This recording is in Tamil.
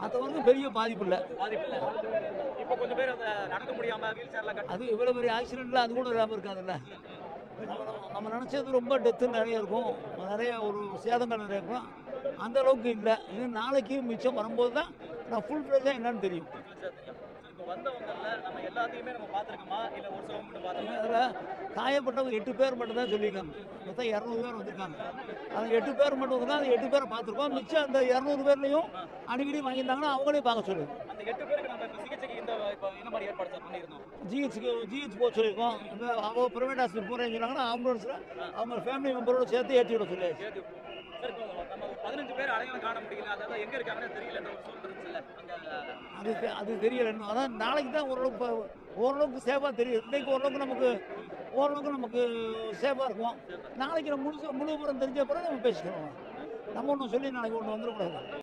மற்றவங்களுக்கு பெரிய பாதிப்பு இல்லை பாதிப்பு இல்லை இப்போ கொஞ்சம் பேர் அதை நடக்க முடியாம வீல் சேர்ல கட்ட அது இவ்வளோ பெரிய ஆக்சிடெண்ட்டில் அது கூட இல்லாமல் இருக்காதுல்ல நம்ம நம்ம நினச்சது ரொம்ப டெத்து நிறைய இருக்கும் நிறைய ஒரு சேதங்கள் நிறைய இருக்கும் அந்த அளவுக்கு இல்லை இன்னும் நாளைக்கு மிச்சம் வரும்போது தான் நான் ஃபுல் ஃப்ளெஜாக என்னன்னு தெரியும் இப்போ வந்தவங்கல்ல நம்ம எல்லாத்தையுமே நம்ம பார்த்துருக்கோமா இல்லை ஒரு சிலவங்க மட்டும் பார்த்தோமா அதில் காயப்பட்டவங்க எட்டு பேர் மட்டும் தான் சொல்லியிருக்காங்க மொத்தம் இரநூறு பேர் வந்திருக்காங்க அந்த எட்டு பேர் மட்டும் தான் அந்த எட்டு பேரை பார்த்துருக்கோம் மிச்சம் அந்த இரநூறு பேர்லையும் அடிக்கடி வாங்கியிருந்தாங்கன்னா அவங்களே பார்க்க சொல்லுங்க அந்த எட்டு பேருக்கு நம்ம இப்போ சிகிச்சைக்கு இந்த இப்போ என்ன மாதிரி ஏற்பாடு சார் பண்ணியிருந்தோம் ஜிஹெச்சுக்கு ஜிஹெச் போக சொல்லியிருக்கோம் இந்த அவங்க ப்ரைவேட் ஹாஸ்பிட்டல் போகிறேன்னு சொன்னாங்கன்னா ஆம்புலன்ஸில் அவங்க ஃபேமிலி மெம்பரோட சேர்த்து ஏற்றி விட சொல்லியாச்சு சேர்த்து சார் இப்போ நம்ம ஒரு பதினஞ்சு பேர் அடையாளம் காண முடியல அதாவது எங்க இருக்காங்கன்னு தெரியலன்ற ஒரு சூழ்நிலை இருந்துச்சுல்ல அங்க அது தெ- அது தெரியல இன்னும் அதான் நாளைக்கு தான் ஓரளவுக்கு ப- ஓரளவுக்கு சேஃபாக தெரியும் இன்னைக்கு ஓரளவுக்கு நமக்கு ஓரளவுக்கு நமக்கு சேஃபாக இருக்கும் நாளைக்கு நம்ம முழு முழு புறம் தெரிஞ்ச பிறகு நம்ம பேசிக்கிறோம் நம்ம ஒன்று சொல்லி நாளைக்கு ஒன்று வந்துடக்கூடாது